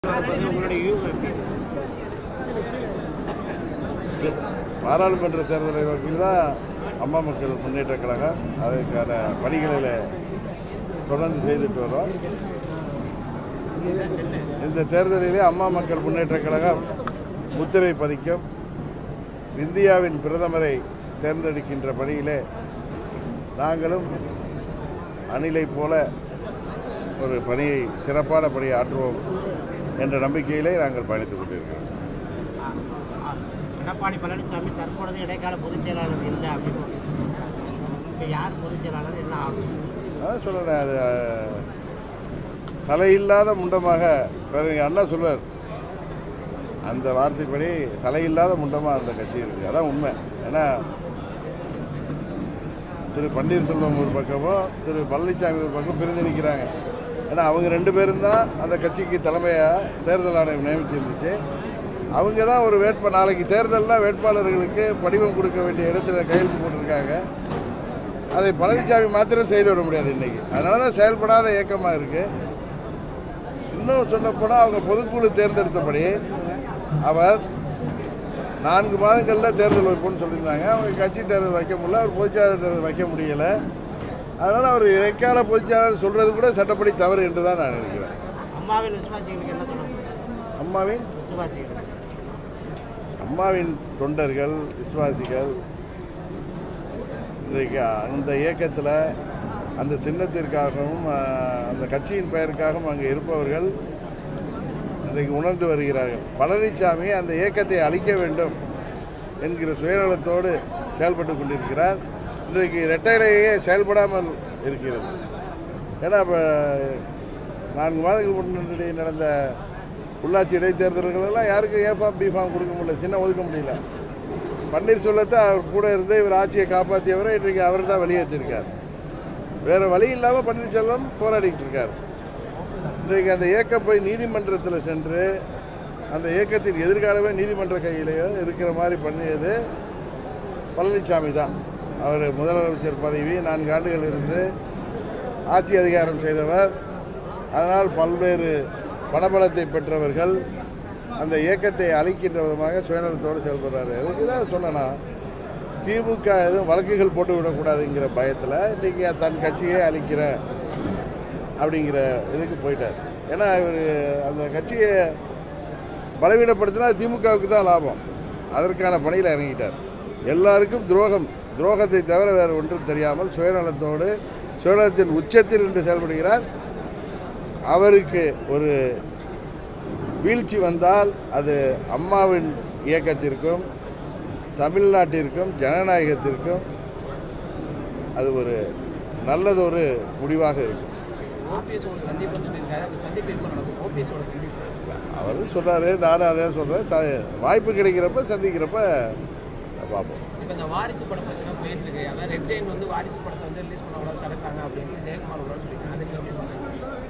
பாராளுமன்ற தேர்தலை நோக்கில் தான் அம்மா மக்கள் முன்னேற்ற கழகம் அதற்கான பணிகளில் தொடர்ந்து செய்துட்டு வரோம் இந்த தேர்தலிலே அம்மா மக்கள் முன்னேற்ற கழகம் முத்திரை பதிக்கும் இந்தியாவின் பிரதமரை தேர்ந்தெடுக்கின்ற பணியிலே நாங்களும் அணிலை போல ஒரு பணியை சிறப்பான பணியை ஆற்றுவோம் என்ற நம்பிக்கையிலே நாங்கள் பயணித்துக் கொண்டிருக்கிறோம் எடப்பாடி பழனிசாமி தற்பொழுது இடைக்கால பொதுச் செயலாளர் இல்லை அப்படின்னு இப்போ யார் பொதுச் செயலாளர் என்ன ஆகும் அதான் சொல்கிறேன் அது அஹ், தலையில்லாத முண்டமாக வேற எங்கள் அண்ணா சொல்வார் அந்த வார்த்தைப்படி தலையில்லாத முண்டமாக அந்த கட்சி இருக்குது அதான் உண்மை ஏன்னா திரு பன்னீர்செல்வம் ஒரு பக்கமும் திரு பழனிசாமி ஒரு பக்கம் பிரிந்து நிற்கிறாங்க ஏன்னா அவங்க ரெண்டு பேரும் தான் அந்த கட்சிக்கு தலைமையாக தேர்தல் ஆணையம் நியமிச்சு இருந்துச்சு அவங்க தான் ஒரு வேட்பு நாளைக்கு தேர்தலில் வேட்பாளர்களுக்கு படிவம் கொடுக்க வேண்டிய இடத்துல கையெழுத்து போட்டிருக்காங்க அதை பழனிசாமி மாத்திரம் செய்து விட முடியாது இன்னைக்கு அதனால தான் செயல்படாத இயக்கமாக இருக்கு இன்னும் சொல்லப்போனால் அவங்க பொதுக்குழு தேர்ந்தெடுத்தபடி அவர் நான்கு மாதங்களில் தேர்தல் வைப்போம்னு சொல்லியிருந்தாங்க அவங்க கட்சி தேர்தல் வைக்க முடியல அவர் பொதுச்சாளர் தேர்தல் வைக்க முடியல அதனால் அவர் இடைக்கால பொதுச்சாளர் சொல்கிறது கூட சட்டப்படி தவறு என்று தான் நான் நினைக்கிறேன் அம்மாவின் விசுவாசிகளுக்கு என்ன சொல்ல அம்மாவின் விசுவாசிகள் அம்மாவின் தொண்டர்கள் விசுவாசிகள் இன்றைக்கு அந்த இயக்கத்தில் அந்த சின்னத்திற்காகவும் அஹ், அந்த கட்சியின் பெயருக்காகவும் அங்கே இருப்பவர்கள் இன்றைக்கு உணர்ந்து வருகிறார்கள் பழனிசாமி அந்த இயக்கத்தை அழிக்க வேண்டும் என்கிற சுயநலத்தோடு செயல்பட்டு கொண்டிருக்கிறார் இன்றைக்கு இரட்டையிலேயே செயல்படாமல் இருக்கிறது ஏன்னா இப்போ நான்கு மாதங்களுக்கு முன்னாடி நடந்த உள்ளாட்சி இடைத்தேர்தல்கள் எல்லாம் யாருக்கும் ஏ ஃபார்ம் பி ஃபார்ம் கொடுக்க முடியல சின்ன ஒதுக்க முடியல பன்னீர்செல்வத்தை அவர் கூட இருந்து இவர் ஆட்சியை காப்பாற்றியவரை இன்றைக்கு அவர் தான் வெளியேற்றிருக்கார் வேறு வழி இல்லாமல் பன்னீர்செல்வம் போராடிட்டு இருக்கார் இன்றைக்கு அந்த இயக்கம் போய் நீதிமன்றத்தில் சென்று அந்த இயக்கத்தின் எதிர்காலமே நீதிமன்ற கையிலேயோ இருக்கிற மாதிரி பண்ணியது பழனிசாமி தான் அவர் முதலமைச்சர் பதவி நான்கு ஆண்டுகள் இருந்து ஆட்சி அதிகாரம் செய்தவர் அதனால் பல்வேறு பணபலத்தை பெற்றவர்கள் அந்த இயக்கத்தை அழிக்கின்ற விதமாக சுயநலத்தோடு செயல்படுறாரு அதுக்கு தான் சொன்னேன்னா திமுக எதுவும் வழக்குகள் போட்டு விடக்கூடாதுங்கிற பயத்தில் இன்றைக்கி தன் கட்சியே அழிக்கிறேன் அப்படிங்கிற இதுக்கு போயிட்டார் ஏன்னா இவர் அந்த கட்சியை பலவீனப்படுத்தினா திமுகவுக்கு தான் லாபம் அதற்கான பணியில் இறங்கிட்டார் எல்லாருக்கும் துரோகம் துரோகத்தை தவிர வேறு ஒன்றும் தெரியாமல் சுயநலத்தோடு சுயநலத்தின் உச்சத்தில் இன்று செயல்படுகிறார் அவருக்கு ஒரு வீழ்ச்சி வந்தால் அது அம்மாவின் இயக்கத்திற்கும் தமிழ்நாட்டிற்கும் ஜனநாயகத்திற்கும் அது ஒரு நல்லதொரு முடிவாக இருக்கும் ஓபிஎஸோட சந்திப்புன்னு சொல்லியிருக்காரு அந்த சந்திப்பு எப்போ நடக்கும் ஓபிஎஸோட சந்திப்பு அவரும் சொல்கிறாரு நானும் அதே சொல்கிறேன் ச வாய்ப்பு கிடைக்கிறப்ப சந்திக்கிறப்ப பார்ப்போம் இப்போ இந்த வாரிசு படம் பிரச்சனை போயிட்டு இருக்கு அதான் ரெட் ஜெயின் வந்து வாரிசு படத்தை வந்து ரிலீஸ் பண்ண கூட தடுத்தாங்க அப்படின்னு ஜெயக்குமார் கூட சொல்லியிருக்காங்க அதுக்கு எப்படி பார்க்குறீங்க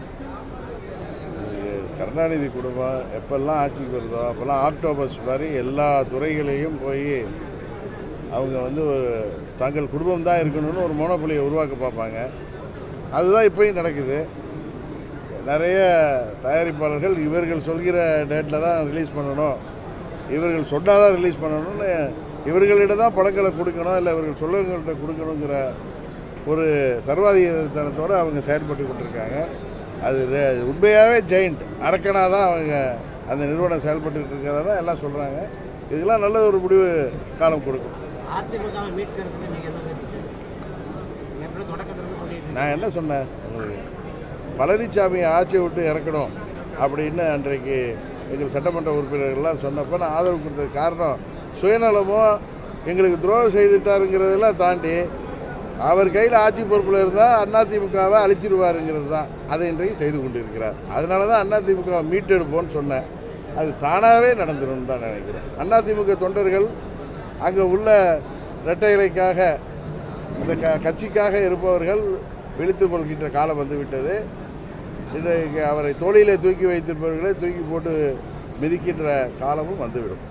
இது கருணாநிதி குடும்பம் எப்பெல்லாம் ஆட்சிக்கு வருதோ அப்போல்லாம் ஆக்டோபஸ் மாதிரி எல்லா துறைகளையும் போய் அவங்க வந்து ஒரு தங்கள் குடும்பம் தான் இருக்கணும்னு ஒரு மோனோபொலியை உருவாக்க பார்ப்பாங்க அதுதான் இப்போயும் நடக்குது நிறைய தயாரிப்பாளர்கள் இவர்கள் சொல்கிற டேட்டில் தான் ரிலீஸ் பண்ணணும் இவர்கள் சொன்னால் தான் ரிலீஸ் பண்ணணும்னு இவர்களிடம் தான் படங்களை கொடுக்கணும் இல்லை இவர்கள் சொல்லவங்கள்ட்ட கொடுக்கணுங்கிற ஒரு சர்வாதிகாரத்தனத்தோடு அவங்க செயல்பட்டு கொண்டிருக்காங்க அது ரெ- உண்மையாகவே ஜெயிண்ட் அரக்கனாக தான் அவங்க அந்த நிறுவனம் செயல்பட்டு இருக்கிறதா தான் எல்லாம் சொல்கிறாங்க இதுக்கெல்லாம் நல்ல ஒரு முடிவு காலம் கொடுக்கும் அதிமுகவை மீட்கிறதுக்கு நீங்கள் என்ன சொல்றீங்க? எப்படி தொடக்கத்திலிருந்து சொல்லிட்டு இருக்கீங்க. நான் என்ன சொன்னேன் உங்களுக்கு பழனிசாமியை ஆட்சியை விட்டு இறக்கணும் அப்படின்னு அன்றைக்கு எங்கள் சட்டமன்ற உறுப்பினர்கள்லாம் சொன்னப்போ நான் ஆதரவு கொடுத்தது காரணம் சுயநலமோ எங்களுக்கு துரோகம் செய்துட்டாருங்கிறதெல்லாம் தாண்டி அவர் கையில் ஆட்சி பொறுப்பில் இருந்தால் அதிமுகவை அழிச்சிருவாருங்கிறது தான் அதை இன்றைக்கு செய்து கொண்டிருக்கிறார் அதனால தான் அதிமுகவை மீட்டெடுப்போம்னு சொன்னேன் அது தானாகவே நடந்துடும் தான் நினைக்கிறேன் அதிமுக தொண்டர்கள் அங்கே உள்ள இரட்டை இலைக்காக அந்த க கட்சிக்காக இருப்பவர்கள் விழித்துக் கொள்கின்ற காலம் வந்துவிட்டது இன்றைக்கு அவரை தோளிலே தூக்கி வைத்திருப்பவர்களை தூக்கி போட்டு மிதிக்கின்ற காலமும் வந்துவிடும்